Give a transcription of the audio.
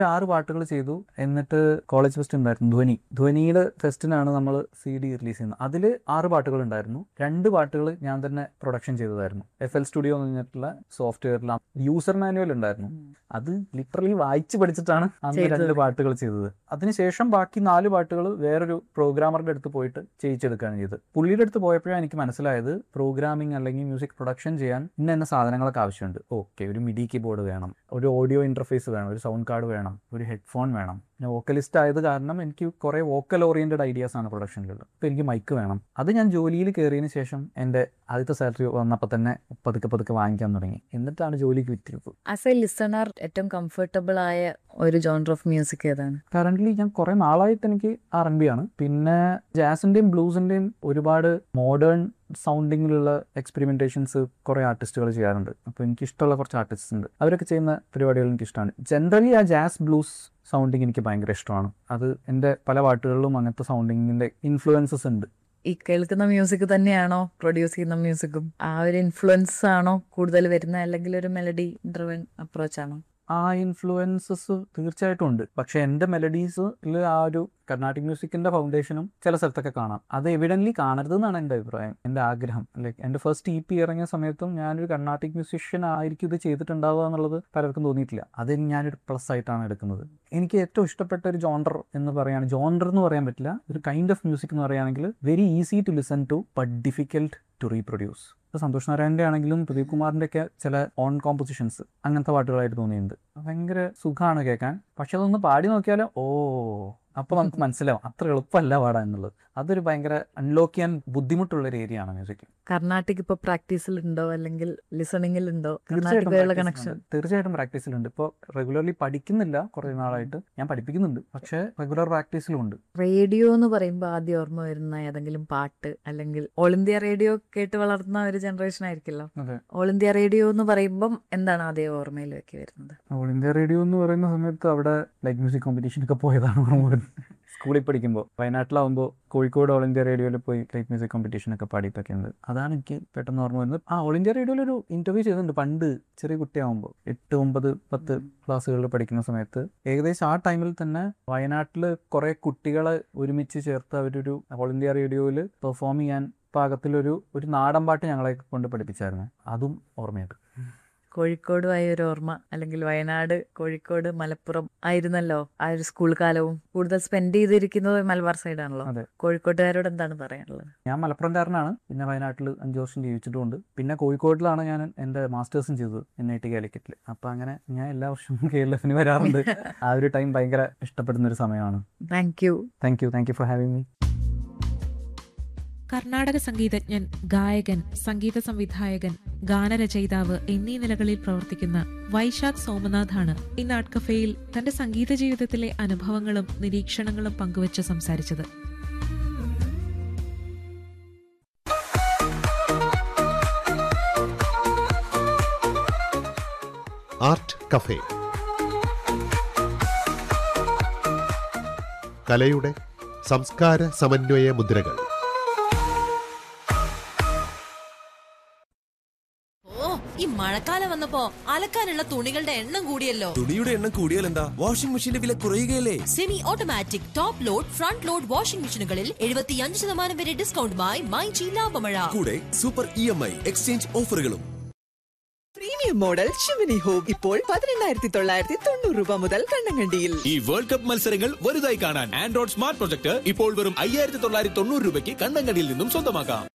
ആറ് പാട്ടുകൾ ചെയ്തു എന്നിട്ട് കോളേജ് ഫെസ്റ്റ് ഉണ്ടായിരുന്നു ധ്വനി ധ്വനിയുടെ ഫെസ്റ്റിനാണ് നമ്മൾ സി ഡി റിലീസ് ചെയ്യുന്നത് അതിൽ ആറ് പാട്ടുകൾ ഉണ്ടായിരുന്നു രണ്ട് പാട്ടുകൾ ഞാൻ തന്നെ പ്രൊഡക്ഷൻ ചെയ്തതായിരുന്നു എഫ് എൽ സ്റ്റുഡിയോ എന്ന് പറഞ്ഞിട്ടുള്ള സോഫ്റ്റ്വെയറിൽ യൂസർ മാനുവൽ ഉണ്ടായിരുന്നു അത് ലിറ്ററലി വായിച്ച് പഠിച്ചിട്ടാണ് അന്ന് ചെയ്തത്. രണ്ട് പാട്ടുകൾ ചെയ്തത് അതിനുശേഷം ബാക്കി നാല് പാട്ടുകൾ വേറൊരു പ്രോഗ്രാമറുടെ അടുത്ത് പോയിട്ട് ചെയ്യിച്ചെടുക്കുകയാണ് ചെയ്തത് പുള്ളിയുടെ അടുത്ത് പോയപ്പോഴാണ് എനിക്ക് മനസ്സിലായത് പ്രോഗ്രാമിംഗ് അല്ലെങ്കിൽ മ്യൂസിക് പ്രൊഡക്ഷൻ ചെയ്യാൻ ഇന്ന ഇന്ന സാധനങ്ങളൊക്കെ ആവശ്യമുണ്ട് ഓക്കെ ഒരു മിഡി കീബോർഡ് വേണം ഒരു ഓഡിയോ ഇന്റർഫേസ് വേണം ഒരു സൗണ്ട് കാർഡ് വേണം ഒരു ഹെഡ്ഫോൺ വേണം ഞാൻ വോക്കലിസ്റ്റ് ആയത് കാരണം എനിക്ക് കുറേ വോക്കൽ ഓറിയന്റഡ് ഐഡിയാസ് ആണ് പ്രൊഡക്ഷനിലുള്ളത് അപ്പോൾ എനിക്ക് മൈക്ക് വേണം അത് ഞാൻ ജോലിയിൽ കയറിയതിന് ശേഷം എൻ്റെ ആദ്യത്തെ സാലറി വന്നപ്പോൾ തന്നെ പതുക്കെ പതുക്കെ വാങ്ങിക്കാൻ തുടങ്ങി എന്നിട്ടാണ് ജോലിക്ക് വിറ്റിരിപ്പ് ആസ് എ ലിസണർ ഏറ്റവും കംഫർട്ടബിൾ ആയ ഒരു ജോണർ ഓഫ് മ്യൂസിക് ഏതാണ് കറന്റ് ഞാൻ കുറെ നാളായിട്ട് എനിക്ക് ആർ എൻ ബി ആണ് പിന്നെ ജാസിന്റെയും ബ്ലൂസിന്റെയും ഒരുപാട് മോഡേൺ സൗണ്ടിങ്ങിലുള്ള എക്സ്പെരിമെന്റേഷൻസ് കുറെ ആർട്ടിസ്റ്റുകൾ ചെയ്യാറുണ്ട് അപ്പോൾ എനിക്ക് ഇഷ്ടമുള്ള കുറച്ച് ആർട്ടിസ്റ്റ് ഉണ്ട് അവരൊക്കെ ചെയ്യുന്ന പരിപാടികൾ എനിക്ക് ഇഷ്ടമാണ് ജനറലി ആ ജാസ് ബ്ലൂസ് സൗണ്ടിങ് എനിക്ക് ഭയങ്കര ഇഷ്ടമാണ് അത് എൻ്റെ പല പാട്ടുകളിലും അങ്ങനത്തെ സൗണ്ടിങ്ങിന്റെ ഇൻഫ്ലുവൻസസ് ഉണ്ട് ഈ കേൾക്കുന്ന മ്യൂസിക് തന്നെയാണോ പ്രൊഡ്യൂസ് ചെയ്യുന്ന മ്യൂസിക്കും ആ ഒരു ഇൻഫ്ലുവൻസ് ആണോ കൂടുതൽ വരുന്നത് അല്ലെങ്കിൽ ഒരു മെലഡി ഡ്രിവൻ അപ്രോച്ച് ആണോ ആ ഇൻഫ്ലുവൻസസ് തീർച്ചയായിട്ടും ഉണ്ട് പക്ഷെ എൻ്റെ മെലഡീസിൽ ആ ഒരു കർണാട്ടിക് മ്യൂസിക്കിന്റെ ഫൗണ്ടേഷനും ചില സ്ഥലത്തൊക്കെ കാണാം അത് എവിഡൻലി കാണരുത് എന്നാണ് എൻ്റെ അഭിപ്രായം എൻ്റെ ആഗ്രഹം ലൈക്ക് എൻ്റെ ഫസ്റ്റ് ഇ പി ഇറങ്ങിയ സമയത്തും ഞാനൊരു കർണാട്ടിക് മ്യൂസിഷ്യൻ ആയിരിക്കും ഇത് ചെയ്തിട്ടുണ്ടാവുക എന്നുള്ളത് പലർക്കും തോന്നിയിട്ടില്ല അത് ഞാനൊരു പ്ലസ് ആയിട്ടാണ് എടുക്കുന്നത് എനിക്ക് ഏറ്റവും ഇഷ്ടപ്പെട്ട ഒരു ജോണ്ടർ എന്ന് പറയാണ് ജോണ്ടർ എന്ന് പറയാൻ പറ്റില്ല ഒരു കൈൻഡ് ഓഫ് മ്യൂസിക് എന്ന് പറയുകയാണെങ്കിൽ very easy to listen to but difficult to reproduce ഇപ്പോൾ സന്തോഷ് നാരായണൻ്റെ ആണെങ്കിലും പ്രദീപ് കുമാറിൻ്റെ ഒക്കെ ചില ഓൺ കോമ്പോസിഷൻസ് അങ്ങനത്തെ പാട്ടുകളായിട്ട് തോന്നിയിട്ടുണ്ട് ഭയങ്കര സുഖമാണ് കേൾക്കാൻ പക്ഷെ അതൊന്ന് പാടി നോക്കിയാൽ ഓ അപ്പോൾ നമുക്ക് മനസ്സിലാവും അത്ര എളുപ്പമല്ല പാടാൻ എന്നുള്ളത് അതൊരു ഭയങ്കര അൺലോക്ക് ചെയ്യാൻ ബുദ്ധിമുട്ടുള്ള ഒരു ഏരിയ ആണ് മ്യൂസിക് കർണാട്ടിക് ഇപ്പൊ പ്രാക്ടീസിൽ ഉണ്ടോ അല്ലെങ്കിൽ ലിസണിങ്ങിൽ ഉണ്ടോ തീർച്ചയായിട്ടും കർണാട്ടിക്കുള്ള practice കണക്ഷൻ ഉണ്ട്. തീർച്ചയായിട്ടും പ്രാക്ടീസിലുണ്ട് ഇപ്പോൾ റെഗുലർലി പഠിക്കുന്നില്ല കുറേ നാളായിട്ട് ഞാൻ പഠിപ്പിക്കുന്നുണ്ട് പക്ഷേ റെഗുലർ പ്രാക്ടീസിലും ഉണ്ട് റേഡിയോ എന്ന് പറയുമ്പോൾ ആദ്യം ഓർമ്മ വരുന്ന ഏതെങ്കിലും പാട്ട് അല്ലെങ്കിൽ ഓൾ ഇന്ത്യ റേഡിയോ കേട്ട് വളർന്ന ഒരു ജനറേഷൻ ആയിരിക്കുമല്ലോ അതെ ഓൾ ഇന്ത്യ റേഡിയോ എന്ന് പറയുമ്പം എന്താണ് ആദ്യം ഓർമ്മയിലേക്ക് വരുന്നത് ഓൾ ഇന്ത്യ റേഡിയോ എന്ന് പറയുന്ന സമയത്ത് അവിടെ ലൈറ്റ് മ്യൂസിക് കോമ്പറ്റീഷൻ ഒക്കെ പോയതാണ് ഓർമ്മ വരുന്നത്. സ്കൂളിൽ പഠിക്കുമ്പോൾ വയനാട്ടിലാവുമ്പോൾ കോഴിക്കോട് ഓൾ ഇന്ത്യ റേഡിയോയിൽ പോയി ലൈറ്റ് മ്യൂസിക് കോമ്പറ്റീഷൻ ഒക്കെ പാടിയിട്ടൊക്കെ ഉണ്ട് അതാണ് എനിക്ക് പെട്ടെന്ന് ഓർമ്മ വരുന്നത് ആ ഓൾ ഇന്ത്യ റേഡിയോയിൽ ഒരു ഇന്റർവ്യൂ ചെയ്തിട്ടുണ്ട് പണ്ട് ചെറിയ കുട്ടിയാവുമ്പോൾ എട്ട് ഒമ്പത് പത്ത് ക്ലാസ്സുകളിൽ പഠിക്കുന്ന സമയത്ത് ഏകദേശം ആ ടൈമിൽ തന്നെ വയനാട്ടിൽ കുറേ കുട്ടികളെ ഒരുമിച്ച് ചേർത്ത് അവരൊരു ഓൾ ഇന്ത്യ റേഡിയോയിൽ പെർഫോം ചെയ്യാൻ പാകത്തിലൊരു ഒരു നാടൻ പാട്ട് ഞങ്ങളെ കൊണ്ട് പഠിപ്പിച്ചായിരുന്നു അതും ഓർമ്മയുണ്ട് കോഴിക്കോടുമായ ഒരു ഓർമ്മ അല്ലെങ്കിൽ വയനാട് കോഴിക്കോട് മലപ്പുറം ആയിരുന്നല്ലോ ആ ഒരു സ്കൂൾ കാലവും കൂടുതൽ സ്പെൻഡ് ചെയ്തിരിക്കുന്നത് മലബാർ സൈഡാണല്ലോ അതെ. കോഴിക്കോട്ടുകാരോട് എന്താണ് പറയാനുള്ളത് ഞാൻ മലപ്പുറംകാരനാണ് പിന്നെ വയനാട്ടിൽ അഞ്ച് വർഷം ജീവിച്ചിട്ടുമുണ്ട് പിന്നെ കോഴിക്കോട്ടിലാണ് ഞാൻ എൻ്റെ മാസ്റ്റേഴ്സും ചെയ്തത് എൻ ഐ ടി കാലിക്കറ്റിൽ അപ്പം അങ്ങനെ ഞാൻ എല്ലാ വർഷവും കെ എൽ എഫിന് വരാറുണ്ട് ആ ഒരു ടൈം ഭയങ്കര ഇഷ്ടപ്പെടുന്ന ഒരു സമയമാണ് thank you thank you thank you for having me Karnataka സംഗീതജ്ഞൻ ഗായകൻ സംഗീത സംവിധായകൻ ഗാനരചയിതാവ് എന്നീ നിലകളിൽ പ്രവർത്തിക്കുന്ന വൈശാഖ് സോമനാഥാണ് ഇന്ന് ആർട്ട് കഫേയിൽ തന്റെ സംഗീത ജീവിതത്തിലെ അനുഭവങ്ങളും നിരീക്ഷണങ്ങളും പങ്കുവച്ച് സംസാരിച്ചത് ആർട്ട് കഫേ കലയുടെ സംസ്കാര സമന്വയ മുദ്രകൾ ഓ ഈ മഴക്കാലം വന്നപ്പോ അലക്കാനുള്ള തുണികളുടെ എണ്ണം കൂടിയല്ലോ തുണിയുടെ എണ്ണം കൂടിയാൽ എന്താ വാഷിംഗ് മെഷീന്റെ വില കുറയുകയല്ലേ semi automatic top load front load washing മെഷീനുകളിൽ എഴുപത്തിയഞ്ച് ശതമാനം വരെ ഡിസ്കൗണ്ടുമായി മൈജി ലാഭമഴ കൂടെ super E M I exchange ഓഫറുകളും പ്രീമിയം മോഡൽ ഷിമിനി ഹോം ഇപ്പോൾ പതിനെണ്ണായിരത്തി തൊള്ളായിരത്തി തൊണ്ണൂറ് രൂപ മുതൽ കണ്ണങ്കണ്ടിയിൽ ഈ വേൾഡ് കപ്പ് മത്സരങ്ങൾ വലുതായി കാണാൻ ആൻഡ്രോയിഡ് സ്മാർട്ട് പ്രൊജക്ട് ഇപ്പോൾ വെറും അയ്യായിരത്തി തൊള്ളായിരത്തി തൊണ്ണൂറ് രൂപയ്ക്ക് കണ്ണങ്കടിയിൽ നിന്നും സ്വന്തമാക്കാം